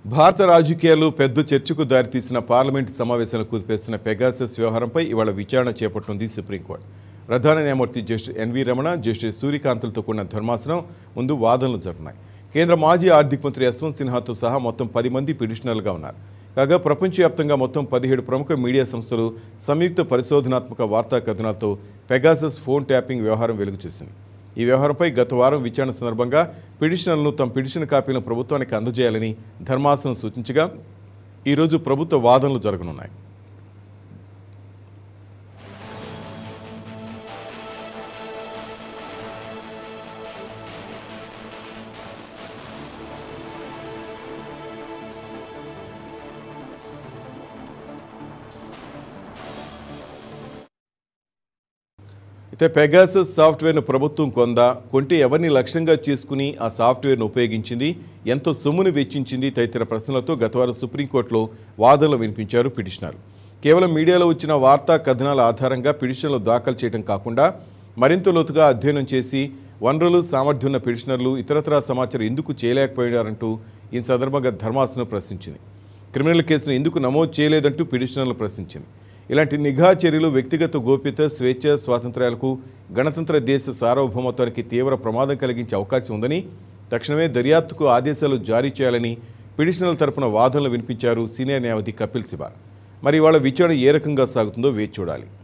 భారత రాజకీయాలు పెద్ద చర్చకు దారితీసిన పార్లమెంటు సమావేశాలు కుదిపేస్తున్న పెగాసస్ వ్యవహారంపై ఇవాళ విచారణ చేపట్టింది సుప్రీంకోర్టు ప్రధాన న్యాయమూర్తి జస్టిస్ ఎన్వి రమణ జస్టిస్ సూర్యకాంతులతో కూడిన ధర్మాసనం ముందు వాదనలు జరుగుతున్నాయి కేంద్ర మాజీ ఆర్థిక మంత్రి యశ్వంత్ సిన్హాతో సహా మొత్తం పది మంది పిటిషనర్లుగా ఉన్నారు కాగా ప్రపంచవ్యాప్తంగా మొత్తం పదిహేడు ప్రముఖ మీడియా సంస్థలు సంయుక్త పరిశోధనాత్మక వార్తా కథనాలతో పెగాసస్ ఫోన్ ట్యాపింగ్ వ్యవహారం వెలుగు చూసింది ఈ వ్యవహారంపై గత వారం విచారణ సందర్భంగా పిటిషనర్లను తమ పిటిషన్ కాపీలను ప్రభుత్వానికి అందజేయాలని ధర్మాసనం సూచించగా ఈరోజు ప్రభుత్వ వాదనలు జరగనున్నాయి అయితే పెగాసస్ సాఫ్ట్వేర్ను ప్రభుత్వం కొందా కొంటే ఎవరిని లక్ష్యంగా చేసుకుని ఆ సాఫ్ట్వేర్ను ఉపయోగించింది ఎంతో సొమ్మును వెచ్చించింది తదితర ప్రశ్నలతో గతవారం సుప్రీంకోర్టులో వాదనలు వినిపించారు పిటిషనర్లు కేవలం మీడియాలో వచ్చిన వార్తా కథనాల ఆధారంగా పిటిషన్లు దాఖలు చేయడం కాకుండా మరింత లోతుగా అధ్యయనం చేసి వనరులు సామర్థ్యం ఉన్న పిటిషనర్లు ఇతరతరా సమాచారం ఎందుకు చేయలేకపోయారంటూ ఈ సందర్భంగా ధర్మాసనం ప్రశ్నించింది క్రిమినల్ కేసును ఎందుకు నమోదు చేయలేదంటూ పిటిషనర్లు ప్రశ్నించింది ఇలాంటి నిఘా చర్యలు వ్యక్తిగత గోప్యత స్వేచ్ఛ స్వాతంత్ర్యాలకు గణతంత్ర దేశ సార్వభౌమత్వానికి తీవ్ర ప్రమాదం కలిగించే అవకాశం ఉందని తక్షణమే దర్యాప్తుకు ఆదేశాలు జారీ చేయాలని పిటిషనర్ల తరపున వాదనలు వినిపించారు సీనియర్ న్యాయవాది కపిల్ సిబాల్ మరి ఇవాళ విచారణ ఏ రకంగా సాగుతుందో వేచి చూడాలి